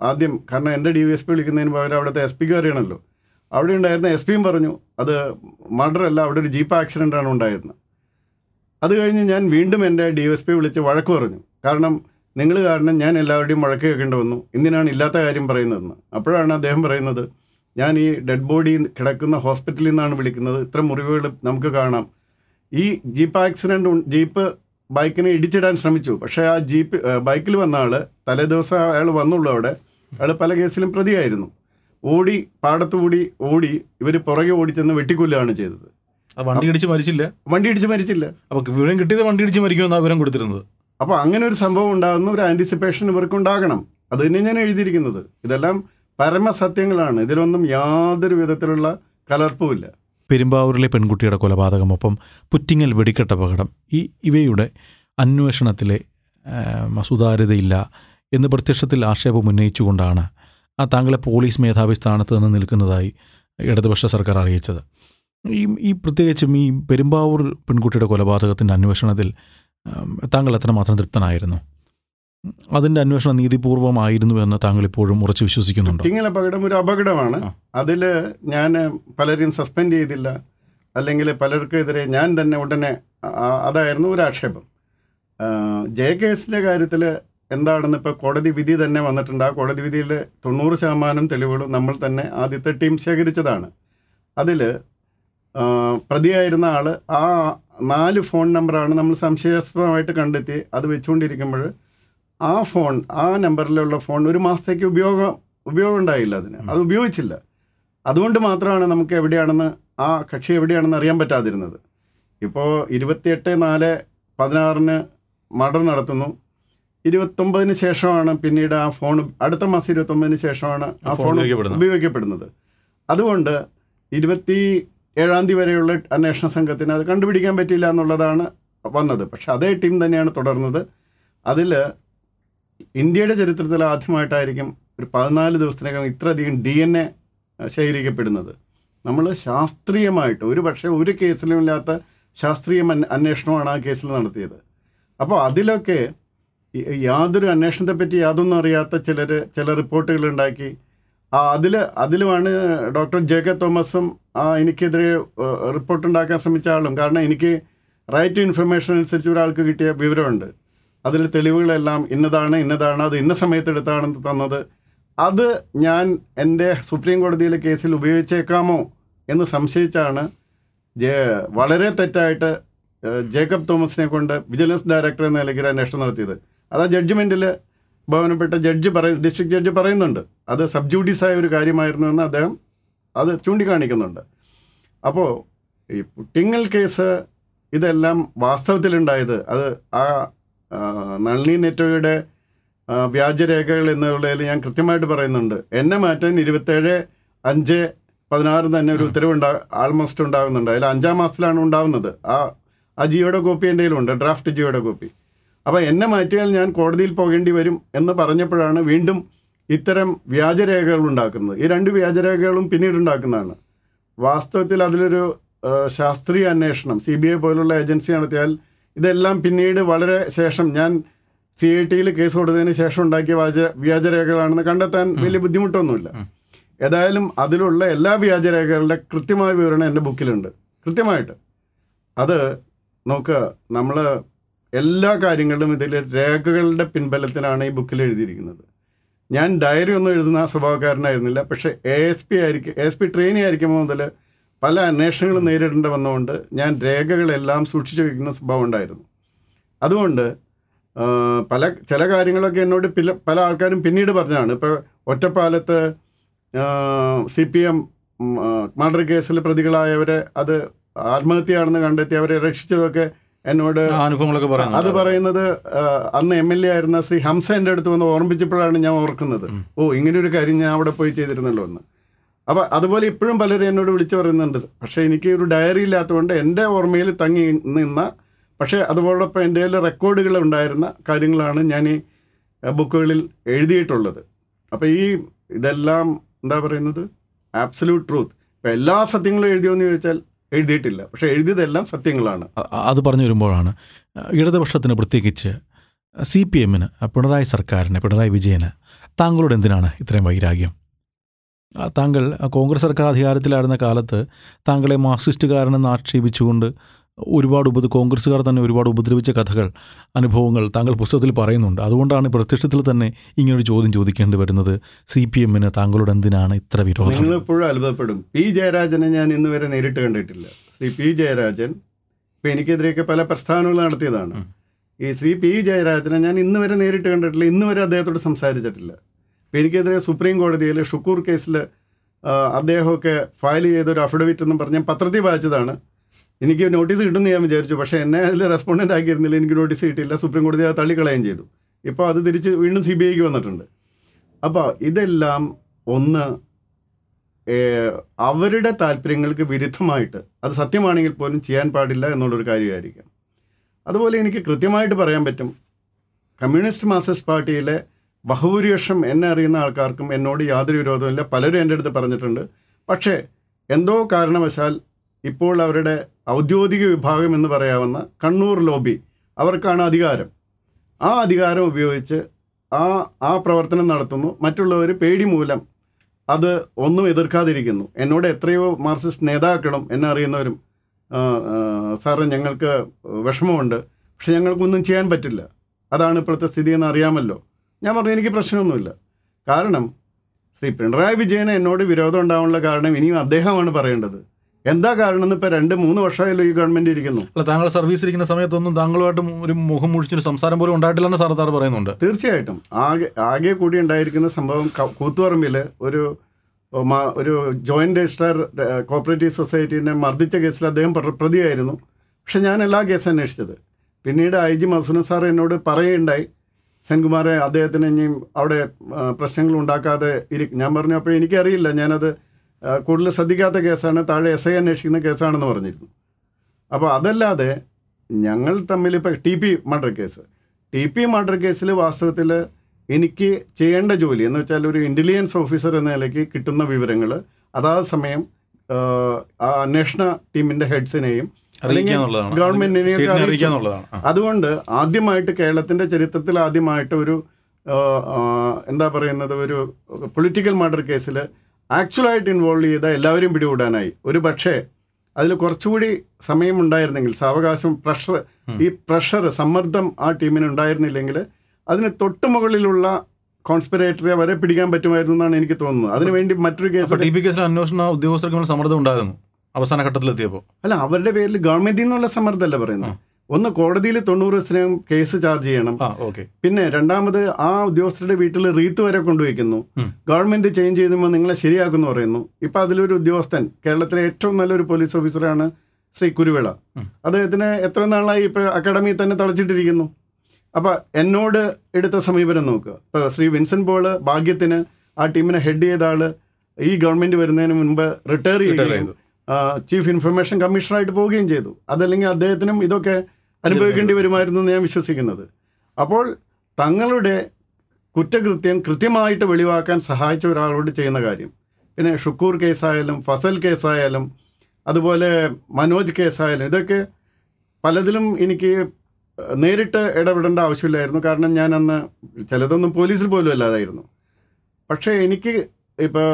ആദ്യം കാരണം എൻ്റെ ഡി എസ് പി വിളിക്കുന്നതിന് പകരം അവിടുത്തെ എസ് പിക്ക് അറിയണമല്ലോ അവിടെ ഉണ്ടായിരുന്ന എസ് പിയും പറഞ്ഞു അത് മർഡർ അല്ല അവിടെ ഒരു ജീപ്പ് ആക്സിഡൻ്റ് ആണ് ഉണ്ടായിരുന്നത് അത് കഴിഞ്ഞ് ഞാൻ വീണ്ടും എൻ്റെ ഡി എസ് പി വിളിച്ച് വഴക്ക് പറഞ്ഞു കാരണം നിങ്ങൾ കാരണം ഞാൻ എല്ലാവരുടെയും വഴക്ക് കേൾക്കേണ്ടി വന്നു എന്തിനാണ് ഇല്ലാത്ത കാര്യം പറയുന്നതെന്ന് അപ്പോഴാണ് അദ്ദേഹം പറയുന്നത് ഞാൻ ഈ ഡെഡ് ബോഡി കിടക്കുന്ന ഹോസ്പിറ്റലിൽ നിന്നാണ് വിളിക്കുന്നത് ഇത്ര മുറിവുകൾ നമുക്ക് കാണാം ഈ ജീപ്പ് ആക്സിഡൻറ്റ് ജീപ്പ് ബൈക്കിനെ ഇടിച്ചിടാൻ ശ്രമിച്ചു പക്ഷേ ആ ജീപ്പ് ബൈക്കിൽ വന്ന ആൾ തലേദിവസം അയാൾ വന്നുള്ളൂ അവിടെ അയാൾ പല കേസിലും പ്രതിയായിരുന്നു ഓടി പാടത്തുകൂടി ഓടി ഇവർ പുറകെ ഓടിച്ചെന്ന് വെട്ടിക്കൊല്ലുകയാണ് ചെയ്തത് ആ വണ്ടി ഇടിച്ച് മരിച്ചില്ല വണ്ടി ഇടിച്ച് മരിച്ചില്ല അപ്പോൾ വിവരം കിട്ടിയത് വണ്ടി ഇടിച്ച് മരിക്കുമെന്നാണ് വിവരം കൊടുത്തിരുന്നത് അപ്പോൾ അങ്ങനെ ഒരു സംഭവം ഉണ്ടാകുന്ന ഒരു ആൻറ്റിസിപ്പേഷൻ ഇവർക്കുണ്ടാകണം അത് തന്നെ ഞാൻ എഴുതിയിരിക്കുന്നത് ഇതെല്ലാം പരമസത്യങ്ങളാണ് ഇതിലൊന്നും യാതൊരു വിധത്തിലുള്ള കലർപ്പുമില്ല പെരുമ്പാവൂരിലെ പെൺകുട്ടിയുടെ കൊലപാതകമൊപ്പം പുറ്റിങ്ങൽ വെടിക്കെട്ട് അപകടം ഈ ഇവയുടെ അന്വേഷണത്തിലെ ആ, സുതാര്യതയില്ല എന്ന് പ്രത്യക്ഷത്തിൽ ആക്ഷേപം ഉന്നയിച്ചുകൊണ്ടാണ് ആ താങ്കളെ പോലീസ് മേധാവി സ്ഥാനത്ത് നിന്ന് നിൽക്കുന്നതായി ഇടതുപക്ഷ സർക്കാർ അറിയിച്ചത് ഈ ഈ പ്രത്യേകിച്ചും ഈ പെരുമ്പാവൂർ പെൺകുട്ടിയുടെ കൊലപാതകത്തിൻ്റെ അന്വേഷണത്തിൽ ആം, താങ്കൾ എത്രമാത്രം തൃപ്തനായിരുന്നു അതിൻ്റെ അന്വേഷണം നീതിപൂർവമായിരുന്നു എന്ന് താങ്കൾ ഇപ്പോഴും ഉറച്ചു വിശ്വസിക്കുന്നുണ്ടോ ഇങ്ങനെ അപകടം ഒരു അപകടമാണ് ആ. അതിൽ ഞാൻ പലരെയും സസ്പെൻഡ് ചെയ്തില്ല അല്ലെങ്കിൽ പലർക്കെതിരെ ഞാൻ തന്നെ ഉടനെ ആ- അതായിരുന്നു ഒരു ആക്ഷേപം ആ, ജയ കേസിൻ്റെ കാര്യത്തിൽ എന്താണെന്ന് ഇപ്പോൾ കോടതി വിധി തന്നെ വന്നിട്ടുണ്ട് ആ കോടതി വിധിയിൽ തൊണ്ണൂറ് ശതമാനം തെളിവുകളും നമ്മൾ തന്നെ ആദ്യത്തെ ടീം ശേഖരിച്ചതാണ് അതിൽ പ്രതിയായിരുന്ന ആൾ ആ നാല് ഫോൺ നമ്പറാണ് നമ്മൾ സംശയാസ്പദമായിട്ട് കണ്ടെത്തി അത് വെച്ചുകൊണ്ടിരിക്കുമ്പോൾ ആ ഫോൺ ആ നമ്പറിലുള്ള ഫോൺ ഒരു മാസത്തേക്ക് ഉപയോഗം ഉപയോഗം ഉണ്ടായില്ല അതിന് അത് ഉപയോഗിച്ചില്ല അതുകൊണ്ട് മാത്രമാണ് നമുക്ക് എവിടെയാണെന്ന് ആ കക്ഷി എവിടെയാണെന്ന് അറിയാൻ പറ്റാതിരുന്നത് ഇപ്പോൾ ഇരുപത്തിയെട്ട് നാല് പതിനാറിന് മർഡർ നടത്തുന്നു ഇരുപത്തൊമ്പതിന് ശേഷമാണ് പിന്നീട് ആ ഫോൺ അടുത്ത മാസം ഇരുപത്തൊമ്പതിന് ശേഷമാണ് ആ ഫോൺ ഫോൺ ഉപയോഗിക്കപ്പെടുന്നത്. ഉപയോഗിക്കപ്പെടുന്നത് അതുകൊണ്ട് ഇരുപത്തി ഏഴാം തീയതി വരെയുള്ള അന്വേഷണ സംഘത്തിന് അത് കണ്ടുപിടിക്കാൻ പറ്റില്ല എന്നുള്ളതാണ് വന്നത് പക്ഷെ അതേ ടീം തന്നെയാണ് തുടർന്നത് അതിൽ ഇന്ത്യയുടെ ചരിത്രത്തിൽ ആദ്യമായിട്ടായിരിക്കും ഒരു പതിനാല് ദിവസത്തിനകം ഇത്രയധികം ഡി എൻ എ ശേഖരിക്കപ്പെടുന്നത് നമ്മൾ ശാസ്ത്രീയമായിട്ട് ഒരു പക്ഷേ ഒരു കേസിലും ഇല്ലാത്ത ശാസ്ത്രീയ അന്വേ- അന്വേഷണമാണ് ആ കേസിൽ നടത്തിയത് അപ്പോൾ അതിലൊക്കെ ഈ- യാതൊരു അന്വേഷണത്തെപ്പറ്റി യാതൊന്നും അറിയാത്ത ചിലർ ചില റിപ്പോർട്ടുകൾ ഉണ്ടാക്കി ആ അതിൽ അതിലുമാണ് ഡോക്ടർ ജേക്കബ് തോമസും ആ എനിക്കെതിരെ റിപ്പോർട്ട് ഉണ്ടാക്കാൻ ശ്രമിച്ച ആളും കാരണം എനിക്ക് റൈറ്റ് ടു ഇൻഫർമേഷൻ അനുസരിച്ച് ഒരാൾക്ക് കിട്ടിയ വിവരമുണ്ട് അതിൽ തെളിവുകളെല്ലാം ഇന്നതാണ് ഇന്നതാണ് അത് ഇന്ന സമയത്ത് എടുത്താണെന്ന് തന്നത് അത് ഞാൻ എൻ്റെ സുപ്രീം കോടതിയിലെ കേസിൽ ഉപയോഗിച്ചേക്കാമോ എന്ന് സംശയിച്ചാണ് ജെ വളരെ തെറ്റായിട്ട് ഏഹ്, ജേക്കബ് തോമസിനെ കൊണ്ട് വിജിലൻസ് ഡയറക്ടർ എന്ന നിലയ്ക്ക് ഒരു അന്വേഷണം നടത്തിയത് അത് ആ ജഡ്ജ്മെൻറ്റിൽ ബഹുമാനപ്പെട്ട ജഡ്ജി പറയ ഡിസ്ട്രിക്ട് ജഡ്ജി പറയുന്നുണ്ട് അത് സബ് ജുഡീസായ ഒരു കാര്യമായിരുന്നു എന്ന് അദ്ദേഹം അത് ചൂണ്ടിക്കാണിക്കുന്നുണ്ട് അപ്പോൾ ഈ പുട്ടിങ്ങൽ കേസ് ഇതെല്ലാം വാസ്തവത്തിലുണ്ടായത് അത് ആ ആ, നളിനി നെറ്റോയുടെ ആ, വ്യാജരേഖകൾ എന്നുള്ളതിൽ ഞാൻ കൃത്യമായിട്ട് പറയുന്നുണ്ട് എന്നെ മാറ്റാൻ ഇരുപത്തേഴ് അഞ്ച് പതിനാറ് തന്നെ ഒരു ഉത്തരവുണ്ടാ ആൾമോസ്റ്റ് ഉണ്ടാകുന്നുണ്ട് അതിൽ അഞ്ചാം മാസത്തിലാണ് ഉണ്ടാകുന്നത് ആ ആ ജിയോയുടെ കോപ്പി എൻ്റെ കയ്യിലുണ്ട് ഡ്രാഫ്റ്റ് ജിയോയുടെ കോപ്പി അപ്പോൾ എന്നെ മാറ്റിയാൽ ഞാൻ കോടതിയിൽ പോകേണ്ടി വരും എന്ന് പറഞ്ഞപ്പോഴാണ് വീണ്ടും ഇത്തരം വ്യാജരേഖകൾ ഉണ്ടാക്കുന്നത് ഈ രണ്ട് വ്യാജരേഖകളും പിന്നീട് ഉണ്ടാക്കുന്നതാണ് വാസ്തവത്തിൽ അതിലൊരു ആ, ശാസ്ത്രീയ അന്വേഷണം സി ബി ഐ പോലുള്ള ഏജൻസി നടത്തിയാൽ ഇതെല്ലാം പിന്നീട് വളരെ ശേഷം ഞാൻ സി ഐ ടിയിൽ കേസ് കൊടുത്തതിന് ശേഷം ഉണ്ടാക്കിയ വ്യാജ വ്യാജരേഖകളാണെന്ന് കണ്ടെത്താൻ വലിയ ബുദ്ധിമുട്ടൊന്നുമില്ല ഏതായാലും അതിലുള്ള എല്ലാ വ്യാജരേഖകളുടെ കൃത്യമായ വിവരണം എൻ്റെ ബുക്കിലുണ്ട് കൃത്യമായിട്ട് അത് നോക്കുക നമ്മൾ എല്ലാ കാര്യങ്ങളിലും ഇതിൽ രേഖകളുടെ പിൻബലത്തിലാണ് ഈ ബുക്കിൽ എഴുതിയിരിക്കുന്നത് ഞാൻ ഡയറി ഒന്നും എഴുതുന്ന സ്വഭാവക്കാരനായിരുന്നില്ല പക്ഷേ എ എസ് പി ആയിരിക്കും എ എസ് പി ട്രെയിനി ആയിരിക്കുമ്പോൾ മുതൽ പല അന്വേഷണങ്ങളും നേരിടേണ്ടി വന്നുകൊണ്ട് ഞാൻ രേഖകളെല്ലാം സൂക്ഷിച്ചു വയ്ക്കുന്ന സ്വഭാവം ഉണ്ടായിരുന്നു അതുകൊണ്ട് ആ, പല ചില കാര്യങ്ങളൊക്കെ എന്നോട് പില പല ആൾക്കാരും പിന്നീട് പറഞ്ഞതാണ് ഇപ്പോൾ ഒറ്റപ്പാലത്ത് സി പി എം മർഡർ കേസിൽ പ്രതികളായവരെ അത് ആത്മഹത്യയാണെന്ന് കണ്ടെത്തി അവരെ രക്ഷിച്ചതൊക്കെ എന്നോട് ആ അനുഭവങ്ങളൊക്കെ അത് പറയുന്നത് പറയുന്നത് ആ, അന്ന് എം എൽ എ ആയിരുന്ന ശ്രീ ഹംസ എൻ്റെ അടുത്ത് വന്ന് ഓർമ്മിച്ചപ്പോഴാണ് ഞാൻ ഓർക്കുന്നത് ഓ ഇങ്ങനെ ഒരു കാര്യം ഞാൻ അവിടെ പോയി ചെയ്തിരുന്നല്ലോ എന്ന് അപ്പോൾ അതുപോലെ ഇപ്പോഴും പലരും എന്നോട് വിളിച്ചു പറയുന്നുണ്ട് പക്ഷേ എനിക്ക് ഒരു ഡയറി ഇല്ലാത്തതുകൊണ്ട് എൻ്റെ ഓർമ്മയിൽ തങ്ങി നിന്ന പക്ഷേ അതുപോലൊപ്പം എൻ്റെ കയ്യിൽ റെക്കോർഡുകൾ ഉണ്ടായിരുന്ന കാര്യങ്ങളാണ് ഞാൻ ഈ ബുക്കുകളിൽ എഴുതിയിട്ടുള്ളത് അപ്പോൾ ഈ ഇതെല്ലാം എന്താ പറയുന്നത് ആബ്സല്യൂട്ട് ട്രൂത്ത് ഇപ്പം എല്ലാ സത്യങ്ങളും എഴുതിയോന്ന് ചോദിച്ചാൽ എഴുതിയിട്ടില്ല പക്ഷേ എഴുതിയതെല്ലാം സത്യങ്ങളാണ് അ- അത് പറഞ്ഞു വരുമ്പോഴാണ് ഇടതുപക്ഷത്തിന് പ്രത്യേകിച്ച് സി പി എമ്മിന് പിണറായി സർക്കാരിന് പിണറായി വിജയന് താങ്കളോട് എന്തിനാണ് ഇത്രയും വൈരാഗ്യം ആ, താങ്കൾ ആ, കോൺഗ്രസ് സർക്കാർ അധികാരത്തിലായിരുന്ന കാലത്ത് താങ്കളെ മാർക്സിസ്റ്റുകാരനെന്ന് ആക്ഷേപിച്ചുകൊണ്ട് ഒരുപാട് ഉപ കോൺഗ്രസ്സുകാർ തന്നെ ഒരുപാട് ഉപദ്രവിച്ച കഥകൾ അനുഭവങ്ങൾ താങ്കൾ പുസ്തകത്തിൽ പറയുന്നുണ്ട് അതുകൊണ്ടാണ് പ്രത്യക്ഷത്തിൽ തന്നെ ഇങ്ങനൊരു ചോദ്യം ചോദിക്കേണ്ടി വരുന്നത് സി പി എമ്മിന് താങ്കളോട് എന്തിനാണ് ഇത്ര വിരോധം നിങ്ങൾ ഇപ്പോഴും അത്ഭുതപ്പെടും പി ജയരാജനെ ഞാൻ ഇന്ന് വരെ നേരിട്ട് കണ്ടിട്ടില്ല ശ്രീ പി ജയരാജൻ ഇപ്പം എനിക്കെതിരെയൊക്കെ പല പ്രസ്താവനകൾ നടത്തിയതാണ് ഉം. ഈ ശ്രീ പി ജയരാജനെ ഞാൻ ഇന്ന് വരെ നേരിട്ട് കണ്ടിട്ടില്ല ഇന്ന് വരെ അദ്ദേഹത്തോട് സംസാരിച്ചിട്ടില്ല ഇപ്പം എനിക്കെതിരെ സുപ്രീം കോടതിയിൽ ഷുക്കൂർ കേസിൽ അദ്ദേഹമൊക്കെ ഫയൽ ചെയ്തൊരു അഫിഡവിറ്റ് എന്നും പറഞ്ഞ് ഞാൻ പത്രത്തിൽ വായിച്ചതാണ് എനിക്ക് നോട്ടീസ് കിട്ടുമെന്ന് ഞാൻ വിചാരിച്ചു പക്ഷേ എന്നെ അതിൽ റെസ്പോണ്ടൻ്റ് ആക്കിയിരുന്നില്ല എനിക്ക് നോട്ടീസ് കിട്ടിയില്ല സുപ്രീം കോടതി അത് തള്ളിക്കളയുകയും ചെയ്തു ഇപ്പോൾ അത് തിരിച്ച് വീണ്ടും സി ബി ഐക്ക് വന്നിട്ടുണ്ട് അപ്പോൾ ഇതെല്ലാം ഒന്ന് ഏഹ്, അവരുടെ താല്പര്യങ്ങൾക്ക് വിരുദ്ധമായിട്ട് അത് സത്യമാണെങ്കിൽ പോലും ചെയ്യാൻ പാടില്ല എന്നുള്ളൊരു കാര്യമായിരിക്കാം അതുപോലെ എനിക്ക് കൃത്യമായിട്ട് പറയാൻ പറ്റും കമ്മ്യൂണിസ്റ്റ് മാർക്സിസ്റ്റ് പാർട്ടിയിലെ ബഹുഭൂരിപക്ഷം എന്നെ അറിയുന്ന ആൾക്കാർക്കും എന്നോട് യാതൊരു വിരോധമില്ല പലരും എൻ്റെ അടുത്ത് പറഞ്ഞിട്ടുണ്ട് പക്ഷേ എന്തോ കാരണവശാൽ ഇപ്പോൾ അവരുടെ ഔദ്യോഗിക വിഭാഗം എന്ന് പറയാവുന്ന കണ്ണൂർ ലോബി അവർക്കാണ് അധികാരം ആ അധികാരം ഉപയോഗിച്ച് ആ ആ പ്രവർത്തനം നടത്തുന്നു മറ്റുള്ളവർ പേടി മൂലം അത് ഒന്നും എതിർക്കാതിരിക്കുന്നു എന്നോട് എത്രയോ മാർക്സിസ്റ്റ് നേതാക്കളും എന്നെ അറിയുന്നവരും ആ, ആ, സാറേ ഞങ്ങൾക്ക് വിഷമമുണ്ട് പക്ഷെ ഞങ്ങൾക്കൊന്നും ചെയ്യാൻ പറ്റില്ല അതാണ് ഇപ്പോഴത്തെ സ്ഥിതി എന്ന് അറിയാമല്ലോ ഞാൻ പറഞ്ഞു എനിക്ക് പ്രശ്നമൊന്നുമില്ല കാരണം ശ്രീ പിണറായി വിജയന് എന്നോട് വിരോധം ഉണ്ടാവാനുള്ള കാരണം ഇനിയും അദ്ദേഹമാണ് പറയേണ്ടത് എന്താ കാരണം എന്ന് ഇപ്പോൾ രണ്ട് മൂന്ന് വർഷമായല്ലോ ഈ ഗവൺമെൻറ് ഇരിക്കുന്നു അല്ല താങ്കൾ സർവീസ് ഇരിക്കുന്ന സമയത്തൊന്നും താങ്കളുമായിട്ട് ഒരു മുഖം മുഴിച്ചൊരു സംസാരം പോലും ഉണ്ടായിട്ടില്ലെന്ന് സാർ സാർ പറയുന്നുണ്ട് തീർച്ചയായിട്ടും ആകെ ആകെ കൂടി ഉണ്ടായിരിക്കുന്ന സംഭവം ക- കൂത്തുപറമ്പിൽ ഒരു ഓ, മ- ഒരു ജോയിന്റ് രജിസ്ട്രാർ ഏഹ്, കോപ്പറേറ്റീവ് സൊസൈറ്റീനെ മർദ്ദിച്ച കേസിൽ അദ്ദേഹം പ്ര- പ്രതിയായിരുന്നു പക്ഷെ ഞാൻ എല്ലാ കേസും അന്വേഷിച്ചത് പിന്നീട് ഐ ജി മസൂന സാർ എന്നോട് പറയുകയുണ്ടായി സെൻകുമാറെ അദ്ദേഹത്തിന് ഇനിയും അവിടെ ആ, പ്രശ്നങ്ങൾ ഉണ്ടാക്കാതെ ഇരി ഞാൻ പറഞ്ഞു അപ്പോൾ എനിക്കറിയില്ല ഞാനത് ആ, കൂടുതൽ ശ്രദ്ധിക്കാത്ത കേസാണ് താഴെ എസ് ഐ അന്വേഷിക്കുന്ന കേസാണെന്ന് പറഞ്ഞിരുന്നു അപ്പോൾ അതല്ലാതെ ഞങ്ങൾ തമ്മിൽ ഇപ്പോൾ T P murder case T P murder കേസിൽ വാസ്തവത്തിൽ എനിക്ക് ചെയ്യേണ്ട ജോലി എന്ന് വെച്ചാൽ ഒരു ഇൻ്റലിജൻസ് ഓഫീസർ എന്ന നിലയ്ക്ക് കിട്ടുന്ന വിവരങ്ങൾ അതാത് സമയം ആ, ആ അന്വേഷണ ടീമിൻ്റെ ഹെഡ്സിനെയും അറിയിക്കാന്നുള്ളതാണ് ഗവൺമെന്റിനെ ഒക്കെ സ്റ്റേറ്റിനെ അറിയിച്ചു. അറിയിക്കാന്നുള്ളതാണ് ആ. അതുകൊണ്ട് ആദ്യമായിട്ട് കേരളത്തിൻ്റെ ചരിത്രത്തിൽ ആദ്യമായിട്ട് ഒരു ആ, ആ, എന്താ പറയുന്നത് ഒരു പൊളിറ്റിക്കൽ മർഡർ കേസിൽ ആക്ച്വലായിട്ട് ഇൻവോൾവ് ചെയ്ത എല്ലാവരും പിടികൂടാനായി ഒരു പക്ഷേ അതിൽ കുറച്ചുകൂടി സമയം ഉണ്ടായിരുന്നെങ്കിൽ സാവകാശം പ്രഷർ ഉം. ഈ പ്രഷർ സമ്മർദ്ദം ആ ടീമിന് ഉണ്ടായിരുന്നില്ലെങ്കിൽ അതിന് തൊട്ട് മുകളിലുള്ള കോൺസ്പിറേറ്ററെ വരെ പിടിക്കാൻ പറ്റുമായിരുന്നു എന്നാണ് എനിക്ക് തോന്നുന്നത് അതിനുവേണ്ടി മറ്റൊരു അപ്പൊ കേസ് ടി പി കേസിൽ അന്വേഷണ ഉദ്യോഗസ്ഥർക്ക് മേൽ സമ്മർദ്ദം ഉണ്ടായിരുന്നു അവസാന ഘട്ടത്തിലെത്തിയപ്പോൾ അല്ല അവരുടെ പേരിൽ ഗവൺമെന്റിൽ നിന്നുള്ള സമ്മർദ്ദമല്ല പറയുന്നത് ഒന്ന് കോടതിയിൽ തൊണ്ണൂറ് ദിവസത്തിനകം കേസ് ചാർജ് ചെയ്യണം ആ ഓക്കെ പിന്നെ രണ്ടാമത് ആ ഉദ്യോഗസ്ഥരുടെ വീട്ടിൽ റീത്ത് വരെ കൊണ്ടുവയ്ക്കുന്നു ഉം. ഗവൺമെന്റ് ചേഞ്ച് ചെയ്യുമ്പോൾ നിങ്ങളെ ശരിയാക്കുമെന്ന് പറയുന്നു ഇപ്പൊ അതിലൊരു ഉദ്യോഗസ്ഥൻ കേരളത്തിലെ ഏറ്റവും നല്ലൊരു പോലീസ് ഓഫീസറാണ് ശ്രീ കുരുവിള ഉം. അദ്ദേഹത്തിന് എത്ര നാളായി ഇപ്പൊ അക്കാഡമിയിൽ തന്നെ തളച്ചിട്ടിരിക്കുന്നു അപ്പൊ എന്നോട് എടുത്ത സമീപനം നോക്കുക ഇപ്പൊ ശ്രീ വിൻസെന്റ് പോള് ഭാഗ്യത്തിന് ആ ടീമിനെ ഹെഡ് ചെയ്ത ആള് ഈ ഗവൺമെന്റ് വരുന്നതിന് മുൻപ് റിട്ടയർ റിട്ടയർ ചെയ്യുകയും ചെയ്തു ആ, ചീഫ് ഇൻഫർമേഷൻ കമ്മീഷണറായിട്ട് പോവുകയും ചെയ്തു അതല്ലെങ്കിൽ അദ്ദേഹത്തിനും ഇതൊക്കെ അനുഭവിക്കേണ്ടി വരുമായിരുന്നു എന്ന് ഞാൻ വിശ്വസിക്കുന്നത് അപ്പോൾ തങ്ങളുടെ കുറ്റകൃത്യം കൃത്യമായിട്ട് വെളിവാക്കാൻ സഹായിച്ച ഒരാളോട് ചെയ്യുന്ന കാര്യം പിന്നെ ഷുക്കൂർ കേസായാലും ഫസൽ കേസായാലും അതുപോലെ മനോജ് കേസായാലും ഇതൊക്കെ പലതിലും എനിക്ക് നേരിട്ട് ഇടപെടേണ്ട ആവശ്യമില്ലായിരുന്നു കാരണം ഞാൻ അന്ന് ചിലതൊന്നും പോലീസിൽ പോലും അല്ലാതായിരുന്നു പക്ഷേ എനിക്ക് ഇപ്പോൾ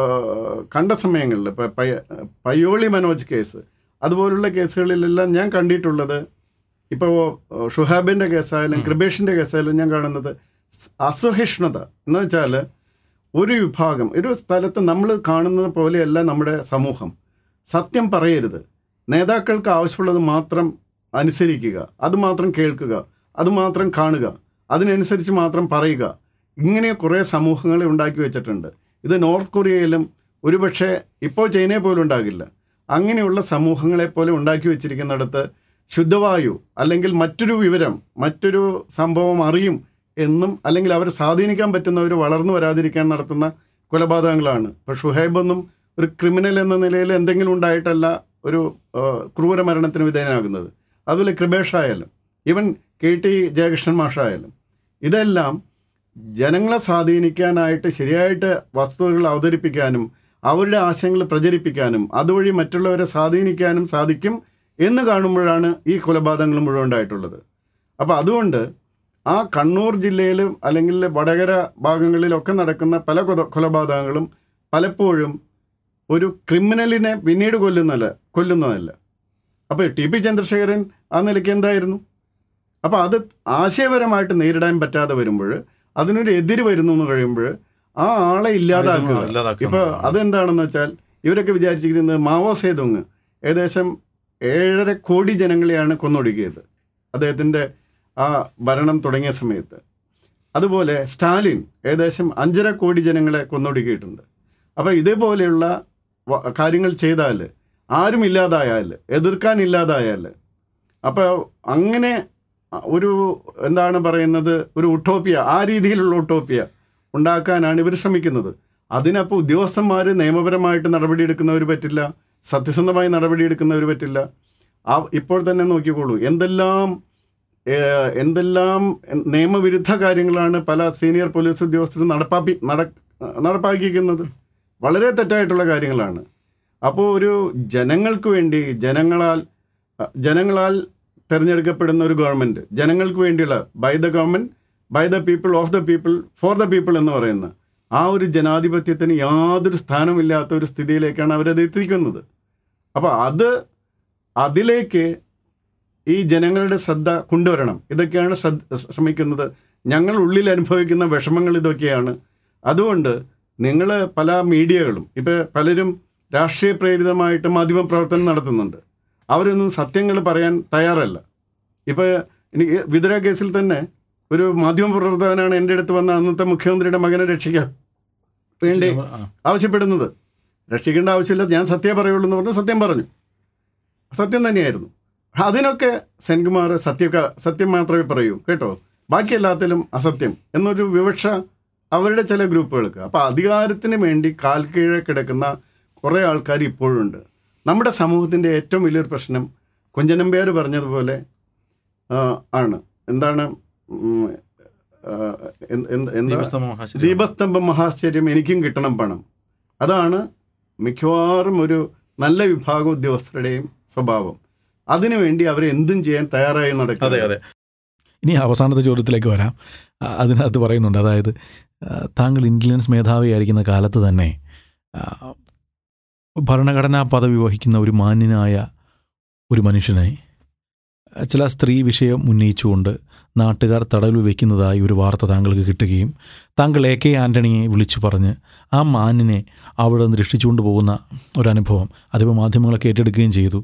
കണ്ട സമയങ്ങളിൽ ഇപ്പോൾ പയ്യ പയ്യോളി മനോജ് കേസ് അതുപോലുള്ള കേസുകളിലെല്ലാം ഞാൻ കണ്ടിട്ടുള്ളത് ഇപ്പോൾ ഷുഹാബിൻ്റെ കേസായാലും ഉം. കൃപേഷിൻ്റെ കേസായാലും ഞാൻ കാണുന്നത് സ് അസഹിഷ്ണുത എന്ന് വെച്ചാൽ ഒരു വിഭാഗം ഒരു സ്ഥലത്ത് നമ്മൾ കാണുന്നത് പോലെയല്ല നമ്മുടെ സമൂഹം സത്യം പറയരുത് നേതാക്കൾക്ക് ആവശ്യമുള്ളത് മാത്രം അനുസരിക്കുക അത് മാത്രം കേൾക്കുക അത് മാത്രം കാണുക അതിനനുസരിച്ച് മാത്രം പറയുക ഇങ്ങനെ കുറേ സമൂഹങ്ങളെ ഉണ്ടാക്കി വെച്ചിട്ടുണ്ട് ഇത് നോർത്ത് കൊറിയയിലും ഒരുപക്ഷെ ഇപ്പോൾ ചൈനയെ പോലും ഉണ്ടാകില്ല അങ്ങനെയുള്ള സമൂഹങ്ങളെ പോലെ ഉണ്ടാക്കി വെച്ചിരിക്കുന്നിടത്ത് ശുദ്ധവായു അല്ലെങ്കിൽ മറ്റൊരു വിവരം മറ്റൊരു സംഭവം അറിയും എന്നും അല്ലെങ്കിൽ അവരെ സ്വാധീനിക്കാൻ പറ്റുന്നവർ വളർന്നു വരാതിരിക്കാൻ നടത്തുന്ന കൊലപാതകങ്ങളാണ് ഇപ്പോൾ ഷുഹൈബൊന്നും ഒരു ക്രിമിനൽ എന്ന നിലയിൽ എന്തെങ്കിലും ഉണ്ടായിട്ടല്ല ഒരു ആ, ക്രൂര മരണത്തിന് വിധേയനാകുന്നത് അതുപോലെ കൃപേഷ് ആയാലും ഈവൻ കെ ടി ജയകൃഷ്ണൻ മാഷായാലും ഇതെല്ലാം ജനങ്ങളെ സ്വാധീനിക്കാനായിട്ട് ശരിയായിട്ട് വസ്തുതകൾ അവതരിപ്പിക്കാനും അവരുടെ ആശയങ്ങൾ പ്രചരിപ്പിക്കാനും അതുവഴി മറ്റുള്ളവരെ സ്വാധീനിക്കാനും സാധിക്കും എന്ന് കാണുമ്പോഴാണ് ഈ കൊലപാതകങ്ങൾ മുഴുവൻ ഉണ്ടായിട്ടുള്ളത് അപ്പോൾ അതുകൊണ്ട് ആ കണ്ണൂർ ജില്ലയിലും അല്ലെങ്കിൽ വടകര ഭാഗങ്ങളിലൊക്കെ നടക്കുന്ന പല കൊല- കൊലപാതകങ്ങളും പലപ്പോഴും ഒരു ക്രിമിനലിനെ പിന്നീട് കൊല്ലുന്നല്ല കൊല്ലുന്നതല്ല അപ്പോൾ ടി പി ചന്ദ്രശേഖരൻ ആ നിലയ്ക്ക് എന്തായിരുന്നു അപ്പോൾ അത് ആശയപരമായിട്ട് നേരിടാൻ പറ്റാതെ വരുമ്പോൾ അതിനൊരു എതിര് വരുന്നു എന്ന് കഴിയുമ്പോൾ ആ ആളെ ഇല്ലാതാക്കുക ഇല്ലാതാക്കുക ഇപ്പോൾ അതെന്താണെന്ന് വെച്ചാൽ ഇവരൊക്കെ വിചാരിച്ചിരിക്കുന്നത് മാവോ സേതുങ് ഏകദേശം ഏഴര കോടി ജനങ്ങളെയാണ് കൊന്നൊടുക്കിയത് അദ്ദേഹത്തിൻ്റെ ആ ഭരണം തുടങ്ങിയ സമയത്ത് അതുപോലെ സ്റ്റാലിൻ ഏകദേശം അഞ്ചര കോടി ജനങ്ങളെ കൊന്നൊടുക്കിയിട്ടുണ്ട് അപ്പോൾ ഇതേപോലെയുള്ള വ- കാര്യങ്ങൾ ചെയ്താൽ ആരും ഇല്ലാതായാൽ എതിർക്കാൻ ഇല്ലാതായാൽ അപ്പോൾ അങ്ങനെ ഒരു എന്താണ് പറയുന്നത് ഒരു ഉട്ടോപ്പിയ ആ രീതിയിലുള്ള ഉട്ടോപ്പിയ ഉണ്ടാക്കാനാണ് ഇവർ ശ്രമിക്കുന്നത് അതിനപ്പോൾ ഉദ്യോഗസ്ഥന്മാർ നിയമപരമായിട്ട് നടപടിയെടുക്കുന്നവർ പറ്റില്ല സത്യസന്ധമായി നടപടിയെടുക്കുന്നവർ പറ്റില്ല ആ ഇപ്പോൾ തന്നെ നോക്കിക്കോളൂ എന്തെല്ലാം ഏഹ്, എന്തെല്ലാം നിയമവിരുദ്ധ കാര്യങ്ങളാണ് പല സീനിയർ പോലീസ് ഉദ്യോഗസ്ഥരും നടപ്പാപ്പി നട നടപ്പാക്കിയിരിക്കുന്നത് വളരെ തെറ്റായിട്ടുള്ള കാര്യങ്ങളാണ് അപ്പോൾ ഒരു ജനങ്ങൾക്ക് വേണ്ടി ജനങ്ങളാൽ ജനങ്ങളാൽ തിരഞ്ഞെടുക്കപ്പെടുന്ന ഒരു ഗവൺമെൻറ് ജനങ്ങൾക്ക് വേണ്ടിയുള്ള by the government by the people of the people for the people എന്ന് പറയുന്ന ആ ഒരു ജനാധിപത്യത്തിന് യാതൊരു സ്ഥാനമില്ലാത്ത ഒരു സ്ഥിതിയിലേക്കാണ് അവരത് എത്തിക്കുന്നത് അപ്പോൾ അത് അതിലേക്ക് ഈ ജനങ്ങളുടെ ശ്രദ്ധ കൊണ്ടുവരണം ഇതൊക്കെയാണ് ശ്രദ്ധ ശ്രമിക്കുന്നത് ഞങ്ങൾ ഉള്ളിൽ അനുഭവിക്കുന്ന വിഷമങ്ങൾ ഇതൊക്കെയാണ് അതുകൊണ്ട് നിങ്ങൾ പല മീഡിയകളും ഇപ്പോൾ പലരും രാഷ്ട്രീയ പ്രേരിതമായിട്ട് മാധ്യമ പ്രവർത്തനം നടത്തുന്നുണ്ട് അവരൊന്നും സത്യങ്ങൾ പറയാൻ തയ്യാറല്ല ഇപ്പോൾ എനിക്ക് വിതുര കേസിൽ തന്നെ ഒരു മാധ്യമ പ്രവർത്തകനാണ് എൻ്റെ അടുത്ത് വന്ന അന്നത്തെ മുഖ്യമന്ത്രിയുടെ മകനെ രക്ഷിക്കാൻ വേണ്ടി ആ. ആവശ്യപ്പെടുന്നത് രക്ഷിക്കേണ്ട ആവശ്യമില്ല ഞാൻ സത്യം പറയുള്ളൂ എന്ന് പറഞ്ഞ് സത്യം പറഞ്ഞു സത്യം തന്നെയായിരുന്നു അതിനൊക്കെ സെൻകുമാർ സത്യ സത്യം മാത്രമേ പറയൂ കേട്ടോ ബാക്കി എല്ലാത്തിലും അസത്യം എന്നൊരു വിവക്ഷ അവരുടെ ചില ഗ്രൂപ്പുകൾക്ക് അപ്പോൾ അധികാരത്തിന് വേണ്ടി കാൽ കീഴെ കിടക്കുന്ന കുറേ ആൾക്കാർ ഇപ്പോഴുണ്ട് നമ്മുടെ സമൂഹത്തിൻ്റെ ഏറ്റവും വലിയൊരു പ്രശ്നം കുഞ്ചനമ്പ്യാർ പറഞ്ഞതുപോലെ ആ, ആണ് എന്താണ് ഉം, ആ, എന്ത്- എന്ത്- എന്താ ദീപസ്തംഭം മഹാശരി. ദീപസ്തംഭം മഹാശ്ചര്യം എനിക്കും കിട്ടണം പണം അതാണ് മിക്കവാറും ഒരു നല്ല വിഭാഗം ഉദ്യോഗസ്ഥരുടെയും സ്വഭാവം അതിനുവേണ്ടി അവർ എന്തും ചെയ്യാൻ തയ്യാറായി അതെ നടക്കുക അതെ ഇനി അവസാനത്തെ ചോദ്യത്തിലേക്ക് വരാം ആ, അതിനകത്ത് പറയുന്നുണ്ട് അതായത് ആ, താങ്കൾ ഇൻ്റലിജൻസ് മേധാവിയായിരിക്കുന്ന കാലത്ത് തന്നെ ആ, ഭരണഘടനാ പദവി വഹിക്കുന്ന ഒരു മാന്യനായ ഒരു മനുഷ്യനെ ആ, ചില സ്ത്രീ വിഷയം ഉന്നയിച്ചുകൊണ്ട് നാട്ടുകാർ തടവിൽ വയ്ക്കുന്നതായി ഒരു വാർത്ത താങ്കൾക്ക് കിട്ടുകയും താങ്കൾ എ കെ ആൻ്റണിയെ വിളിച്ചു പറഞ്ഞ് ആ മാന്യനെ അവിടെ നിന്ന് രക്ഷിച്ചുകൊണ്ട് പോകുന്ന ഒരനുഭവം അതിപ്പോൾ മാധ്യമങ്ങളൊക്കെ ഏറ്റെടുക്കുകയും ചെയ്തു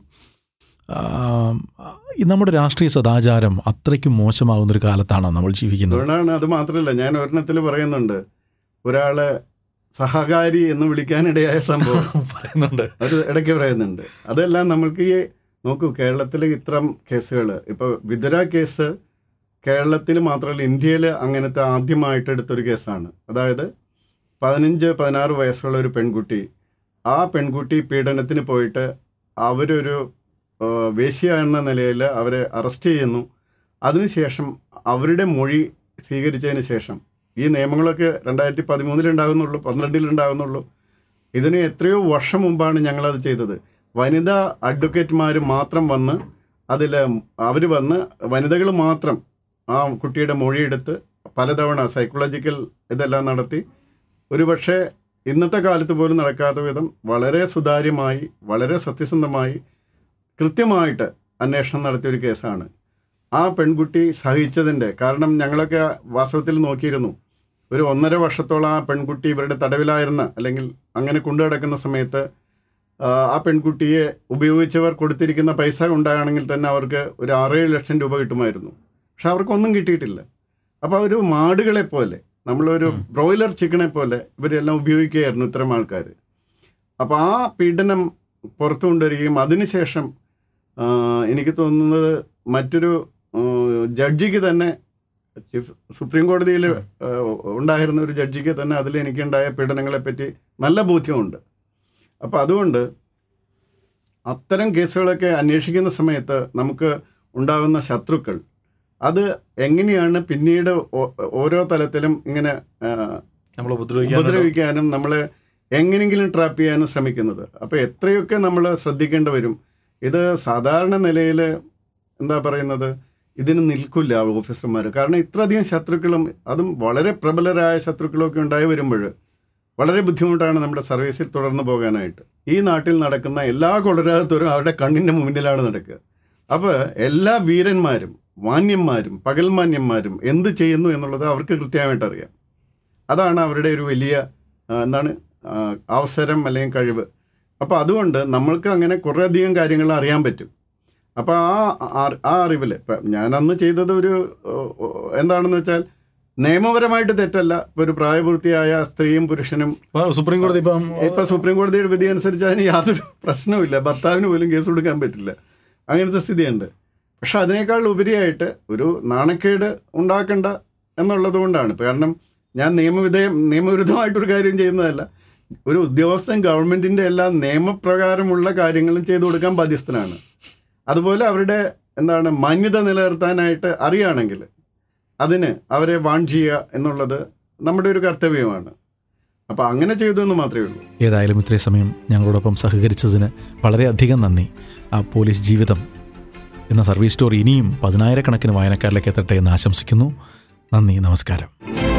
ആം, ഈ നമ്മുടെ രാഷ്ട്രീയ സദാചാരം അത്രയ്ക്കും മോശമാകുന്ന ഒരു കാലത്താണോ നമ്മൾ ജീവിക്കുന്നത് അതുകൊണ്ടാണ് അത് മാത്രമല്ല ഞാൻ ഒരെണ്ണത്തിൽ പറയുന്നുണ്ട് ഒരാളെ സഹകാരി എന്ന് വിളിക്കാനിടയായ സംഭവം പറയുന്നുണ്ട് അത് ഇടയ്ക്ക് പറയുന്നുണ്ട് അതെല്ലാം നമ്മൾക്ക് ഈ നോക്കൂ കേരളത്തിലെ ഇത്തരം കേസുകൾ ഇപ്പോൾ വിതുര കേസ് കേരളത്തിൽ മാത്രമല്ല ഇന്ത്യയിൽ അങ്ങനത്തെ ആദ്യമായിട്ട് എടുത്തൊരു കേസാണ് അതായത് പതിനഞ്ച് പതിനാറ് വയസ്സുള്ള ഒരു പെൺകുട്ടി ആ പെൺകുട്ടി പീഡനത്തിന് പോയിട്ട് അവരൊരു ആ, വേശ്യ എന്ന നിലയിൽ അവരെ അറസ്റ്റ് ചെയ്യുന്നു അതിനുശേഷം അവരുടെ മൊഴി സ്വീകരിച്ചതിന് ശേഷം ഈ നിയമങ്ങളൊക്കെ രണ്ടായിരത്തി പതിമൂന്നിലുണ്ടാകുന്നുള്ളൂ പന്ത്രണ്ടിലുണ്ടാകുന്നുള്ളൂ ഇതിന് എത്രയോ വർഷം മുമ്പാണ് ഞങ്ങളത് ചെയ്തത് വനിതാ അഡ്വക്കേറ്റ്മാർ മാത്രം വന്ന് അതിൽ അവർ വന്ന് വനിതകൾ മാത്രം ആ കുട്ടിയുടെ മൊഴിയെടുത്ത് പലതവണ സൈക്കോളജിക്കൽ ഇതെല്ലാം നടത്തി ഒരു പക്ഷേ ഇന്നത്തെ കാലത്ത് പോലും നടക്കാത്ത വിധം വളരെ സുതാര്യമായി വളരെ സത്യസന്ധമായി കൃത്യമായിട്ട് അന്വേഷണം നടത്തിയ ഒരു കേസാണ് ആ പെൺകുട്ടി സഹിച്ചതിൻ്റെ കാരണം ഞങ്ങളൊക്കെ വാസ്തവത്തിൽ നോക്കിയിരുന്നു ഒരു ഒന്നര വർഷത്തോളം ആ പെൺകുട്ടി ഇവരുടെ തടവിലായിരുന്ന അല്ലെങ്കിൽ അങ്ങനെ കൊണ്ടു കിടക്കുന്ന സമയത്ത് ആ, ആ പെൺകുട്ടിയെ ഉപയോഗിച്ചവർ കൊടുത്തിരിക്കുന്ന പൈസ ഉണ്ടാകണമെങ്കിൽ തന്നെ അവർക്ക് ഒരു ആറേഴ് ലക്ഷം രൂപ കിട്ടുമായിരുന്നു പക്ഷെ അവർക്കൊന്നും കിട്ടിയിട്ടില്ല അപ്പോൾ ഒരു മാടുകളെ പോലെ നമ്മളൊരു ഉം. ബ്രോയിലർ ചിക്കനെ പോലെ ഇവരെല്ലാം ഉപയോഗിക്കുകയായിരുന്നു ഇത്തരം ആൾക്കാർ അപ്പോൾ ആ പീഡനം പുറത്തു കൊണ്ടുവരികയും അതിനുശേഷം ആ, എനിക്ക് തോന്നുന്നത് മറ്റൊരു ആ, ജഡ്ജിക്ക് തന്നെ ചീഫ് സുപ്രീം കോടതിയിൽ ഉണ്ടായിരുന്ന ഒരു ജഡ്ജിക്ക് തന്നെ അതിൽ എനിക്കുണ്ടായ പീഡനങ്ങളെപ്പറ്റി നല്ല ബോധ്യമുണ്ട് അപ്പോൾ അതുകൊണ്ട് അത്തരം കേസുകളൊക്കെ അന്വേഷിക്കുന്ന സമയത്ത് നമുക്ക് ഉണ്ടാകുന്ന ശത്രുക്കൾ അത് എങ്ങനെയാണ് പിന്നീട് ഓ- ഓരോ തലത്തിലും ഇങ്ങനെ ആ, നമ്മൾ ഉപദ്രവിക്കാൻ ഉപദ്രവിക്കാനും നമ്മളെ എങ്ങനെയെങ്കിലും ട്രാപ്പ് ചെയ്യാനും ശ്രമിക്കുന്നത് അപ്പോൾ എത്രയൊക്കെ നമ്മൾ ശ്രദ്ധിക്കേണ്ടി വരും ഇത് സാധാരണ നിലയിൽ എന്താ പറയുന്നത് ഇതിന് നിൽക്കില്ല ഓഫീസർമാർ കാരണം ഇത്രയധികം ശത്രുക്കളും അതും വളരെ പ്രബലരായ ശത്രുക്കളൊക്കെ ഉണ്ടായി വരുമ്പോൾ വളരെ ബുദ്ധിമുട്ടാണ് നമ്മുടെ സർവീസിൽ തുടർന്ന് പോകാനായിട്ട് ഈ നാട്ടിൽ നടക്കുന്ന എല്ലാ കൊലരാതത്തോരും അവരുടെ കണ്ണിൻ്റെ മുന്നിലാണ് നടക്കുക അപ്പോൾ എല്ലാ വീരന്മാരും മാന്യന്മാരും പകൽമാന്യന്മാരും എന്ത് ചെയ്യുന്നു എന്നുള്ളത് അവർക്ക് കൃത്യമായിട്ട് അറിയാം അതാണ് അവരുടെ ഒരു വലിയ ആ, എന്താണ് ആ, അവസരം അല്ലെങ്കിൽ കഴിവ് അപ്പോൾ അതുകൊണ്ട് നമ്മൾക്ക് അങ്ങനെ കുറേയധികം കാര്യങ്ങൾ അറിയാൻ പറ്റും അപ്പോൾ ആ ആ- ആ അറിവിൽ ഇപ്പം ഞാൻ അന്ന് ചെയ്തത് ഒരു ഓ, ഓ, എന്താണെന്ന് വെച്ചാൽ നിയമപരമായിട്ട് തെറ്റല്ല ഇപ്പോൾ ഒരു പ്രായപൂർത്തിയായ സ്ത്രീയും പുരുഷനും അപ്പോൾ സുപ്രീം കോടതി ഇപ്പം ഇപ്പം സുപ്രീം കോടതിയുടെ വിധി അനുസരിച്ച് അതിന് യാതൊരു പ്രശ്നവുമില്ല ഭർത്താവിന് പോലും കേസ് കൊടുക്കാൻ പറ്റില്ല അങ്ങനത്തെ സ്ഥിതിയുണ്ട് പക്ഷെ അതിനേക്കാൾ ഉപരിയായിട്ട് ഒരു നാണക്കേട് ഉണ്ടാക്കണ്ട എന്നുള്ളത് കൊണ്ടാണ് ഇപ്പം കാരണം ഞാൻ നിയമവിധേയം നിയമവിരുദ്ധമായിട്ടൊരു കാര്യം ചെയ്യുന്നതല്ല ഒരു ഉദ്യോഗസ്ഥൻ ഗവൺമെൻറ്റിൻ്റെ എല്ലാ നിയമപ്രകാരമുള്ള കാര്യങ്ങളും ചെയ്തു കൊടുക്കാൻ ബാധ്യസ്ഥനാണ് അതുപോലെ അവരുടെ എന്താണ് മാന്യത നിലനിർത്താനായിട്ട് അറിയുകയാണെങ്കിൽ അതിന് അവരെ വാൺ ചെയ്യുക എന്നുള്ളത് നമ്മുടെ ഒരു കർത്തവ്യമാണ് അപ്പോൾ അങ്ങനെ ചെയ്തു എന്ന് മാത്രമേ ഉള്ളൂ ഏതായാലും ഇത്രയും സമയം ഞങ്ങളോടൊപ്പം സഹകരിച്ചതിന് വളരെയധികം നന്ദി ആ പോലീസ് ജീവിതം എന്ന സർവീസ് സ്റ്റോറി ഇനിയും പതിനായിരക്കണക്കിന് വായനക്കാരിലേക്ക് എത്തട്ടെ എന്ന് ആശംസിക്കുന്നു നന്ദി നമസ്കാരം